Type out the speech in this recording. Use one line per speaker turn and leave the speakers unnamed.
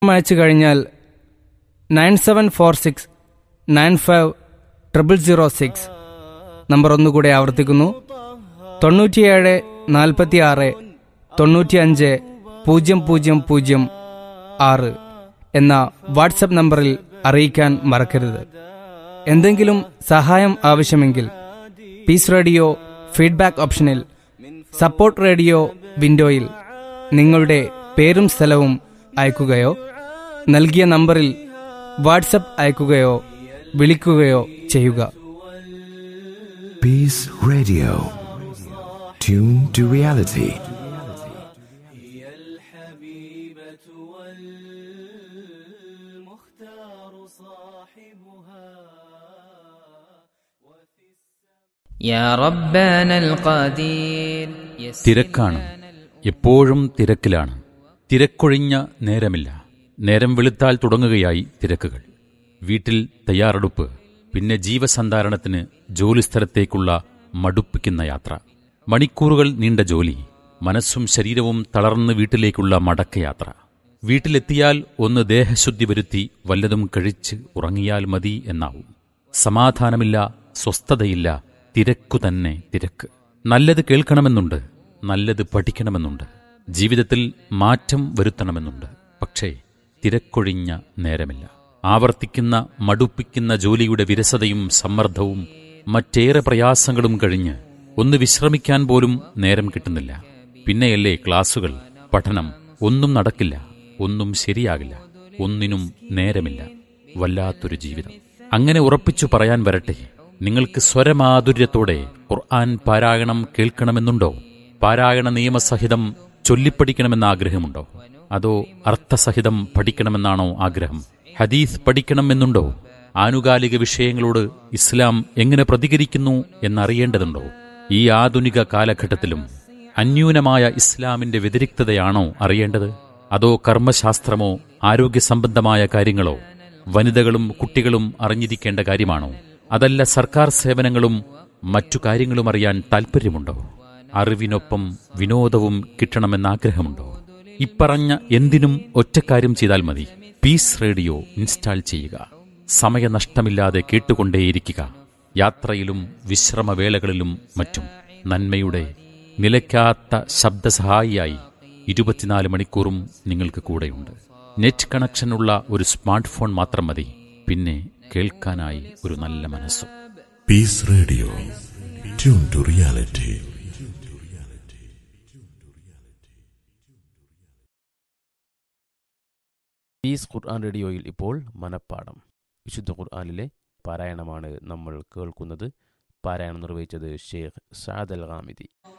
അയച്ചു കഴിഞ്ഞാൽ nine seven four six nine five triple zero six number ഒന്നുകൂടെ ആവർത്തിക്കുന്നു തൊണ്ണൂറ്റിയേഴ് നാൽപ്പത്തി ആറ് തൊണ്ണൂറ്റിയഞ്ച് പൂജ്യം പൂജ്യം പൂജ്യം ആറ് എന്ന വാട്സപ്പ് നമ്പറിൽ അറിയിക്കാൻ മറക്കരുത് എന്തെങ്കിലും സഹായം ആവശ്യമെങ്കിൽ പീസ് റേഡിയോ ഫീഡ്ബാക്ക് ഓപ്ഷനിൽ സപ്പോർട്ട് റേഡിയോ വിൻഡോയിൽ നിങ്ങളുടെ പേരും സ്ഥലവും അയക്കുകയോ നൽകിയ നമ്പറിൽ വാട്സപ്പ് അയക്കുകയോ വിളിക്കുകയോ ചെയ്യുക
Peace Radio. Tune to reality.
يا ربنا القدير
തിരക്കാണ് എപ്പോഴും തിരക്കിലാണ് തിരക്കൊഴിഞ്ഞ നേരമില്ല നേരം വെളുത്താൽ തുടങ്ങുകയായി തിരക്കുകൾ വീട്ടിൽ തയ്യാറെടുപ്പ് പിന്നെ ജീവസന്ധാരണത്തിന് ജോലിസ്ഥലത്തേക്കുള്ള മടുപ്പിക്കുന്ന യാത്ര മണിക്കൂറുകൾ നീണ്ട ജോലി മനസ്സും ശരീരവും തളർന്ന് വീട്ടിലേക്കുള്ള മടക്കയാത്ര വീട്ടിലെത്തിയാൽ ഒന്ന് ദേഹശുദ്ധി വരുത്തി വല്ലതും കഴിച്ച് ഉറങ്ങിയാൽ മതി എന്നാവും സമാധാനമില്ല സ്വസ്ഥതയില്ല തിരക്കു തന്നെ തിരക്ക് നല്ലത് കേൾക്കണമെന്നുണ്ട് നല്ലത് പഠിക്കണമെന്നുണ്ട് ജീവിതത്തിൽ മാറ്റം വരുത്തണമെന്നുണ്ട് പക്ഷേ തിരക്കൊഴിഞ്ഞ നേരമില്ല ആവർത്തിക്കുന്ന മടുപ്പിക്കുന്ന ജോലിയുടെ വിരസതയും സമ്മർദ്ദവും മറ്റേറെ പ്രയാസങ്ങളും കഴിഞ്ഞ് ഒന്ന് വിശ്രമിക്കാൻ പോലും നേരം കിട്ടുന്നില്ല പിന്നെയല്ലേ ക്ലാസുകൾ പഠനം ഒന്നും നടക്കില്ല ഒന്നും ശരിയാകില്ല ഒന്നിനും നേരമില്ല വല്ലാത്തൊരു ജീവിതം അങ്ങനെ ഉറപ്പിച്ചു പറയാൻ വരട്ടെ നിങ്ങൾക്ക് സ്വരമാധുര്യത്തോടെ ഖുർആൻ പാരായണം കേൾക്കണമെന്നുണ്ടോ പാരായണ നിയമസഹിതം ചൊല്ലിപ്പഠിക്കണമെന്ന ആഗ്രഹമുണ്ടോ അതോ അർത്ഥസഹിതം പഠിക്കണമെന്നാണോ ആഗ്രഹം ഹദീസ് പഠിക്കണമെന്നുണ്ടോ ആനുകാലിക വിഷയങ്ങളോട് ഇസ്ലാം എങ്ങനെ പ്രതികരിക്കുന്നു എന്നറിയേണ്ടതുണ്ടോ ഈ ആധുനിക കാലഘട്ടത്തിലും അന്യൂനമായ ഇസ്ലാമിന്റെ വ്യതിരിക്തതയാണോ അറിയേണ്ടത് അതോ കർമ്മശാസ്ത്രമോ ആരോഗ്യ സംബന്ധമായ കാര്യങ്ങളോ വനിതകളും കുട്ടികളും അറിഞ്ഞിരിക്കേണ്ട കാര്യമാണോ അതല്ല സർക്കാർ സേവനങ്ങളും മറ്റു കാര്യങ്ങളും അറിയാൻ താൽപ്പര്യമുണ്ടോ അറിവിനൊപ്പം വിനോദവും കിട്ടണമെന്ന ആഗ്രഹമുണ്ടോ ഇപ്പറഞ്ഞ എന്തിനും ഒറ്റക്കാര്യം ചെയ്താൽ മതി പീസ് റേഡിയോ ഇൻസ്റ്റാൾ ചെയ്യുക സമയനഷ്ടമില്ലാതെ കേട്ടുകൊണ്ടേയിരിക്കുക യാത്രയിലും വിശ്രമവേളകളിലും മറ്റും നന്മയുടെ നിലയ്ക്കാത്ത ശബ്ദസഹായിയായി ഇരുപത്തിനാല് മണിക്കൂറും നിങ്ങൾക്ക് കൂടെയുണ്ട് നെറ്റ് കണക്ഷനുള്ള ഒരു സ്മാർട്ട് ഫോൺ മാത്രം മതി പിന്നെ കേൾക്കാനായി ഒരു നല്ല മനസ്സും
Peace Radio. Tune to reality.
Peace Quran റേഡിയോയിൽ ഇപ്പോൾ മനപ്പാഠം വിശുദ്ധ ഖുർആനിലെ പാരായണമാണ് നമ്മൾ കേൾക്കുന്നത് പാരായണം നിർവഹിച്ചത് ഷെയ്ഖ് സാദ് അൽ ഹാമിദി